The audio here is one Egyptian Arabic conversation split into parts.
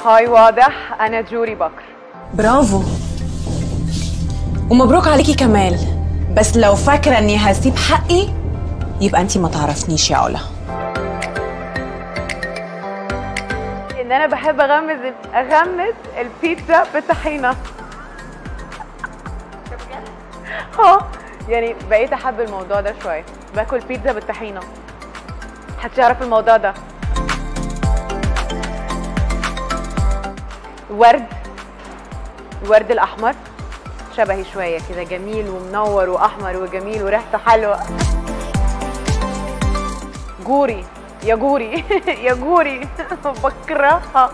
هاي واضح انا جوري بكر برافو ومبروك عليكي كمال بس لو فاكره اني هسيب حقي يبقى انتي ما تعرفنيش يا علا ان انا بحب اغمس اغمس البيتزا بالطحينه اه يعني بقيت احب الموضوع ده شويه باكل بيتزا بالطحينه محدش يعرف الموضوع ده ورد الورد الاحمر شبهي شويه كده جميل ومنور واحمر وجميل وريحته حلوه جوري يا جوري يا جوري بكرهها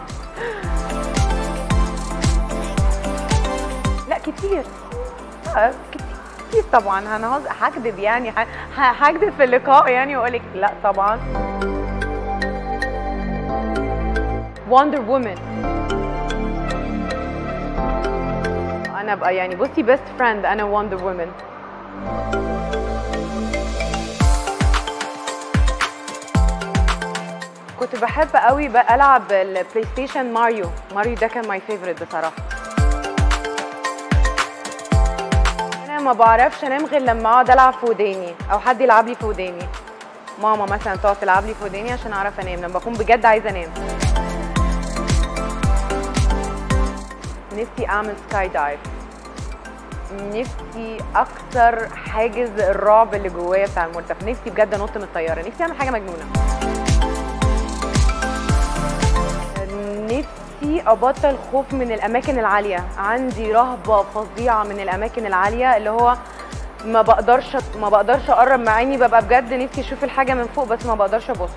لا كتير آه، كتير كتير طبعا انا هز- هكذب يعني ه- ه- هكذب في اللقاء يعني واقول لك لا طبعا وندر وومن انا ابقى يعني بصي بيست فريند انا وندر وومن كنت بحب قوي بقى العب البلاي ستيشن ماريو ماريو ده كان ماي فيفورت بصراحه انا ما بعرفش انام غير لما اقعد العب في وداني او حد يلعب لي في وداني ماما مثلا تقعد تلعب لي في وداني عشان اعرف انام لما بكون بجد عايزه انام نفسي اعمل سكاي دايف نفسي اكسر حاجز الرعب اللي جوايا بتاع المرتفع نفسي بجد انط من الطياره نفسي اعمل حاجه مجنونه نفسي ابطل خوف من الاماكن العاليه عندي رهبه فظيعه من الاماكن العاليه اللي هو ما بقدرش ما بقدرش اقرب مع عيني ببقى بجد نفسي اشوف الحاجه من فوق بس ما بقدرش ابص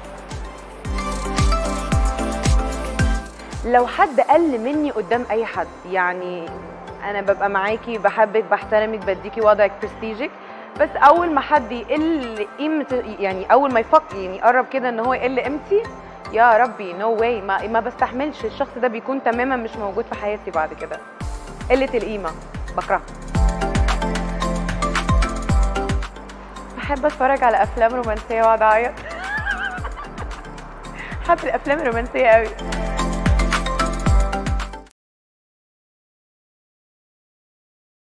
لو حد قل مني قدام اي حد يعني انا ببقى معاكي بحبك بحترمك بديكي وضعك برستيجك بس اول ما حد يقل قيمه يعني اول ما يفكر يعني يقرب كده ان هو يقل قيمتي يا ربي نو no واي ما, ما بستحملش الشخص ده بيكون تماما مش موجود في حياتي بعد كده قله القيمه بكرهها بحب اتفرج على افلام رومانسيه واقعد اعيط بحب الافلام الرومانسيه قوي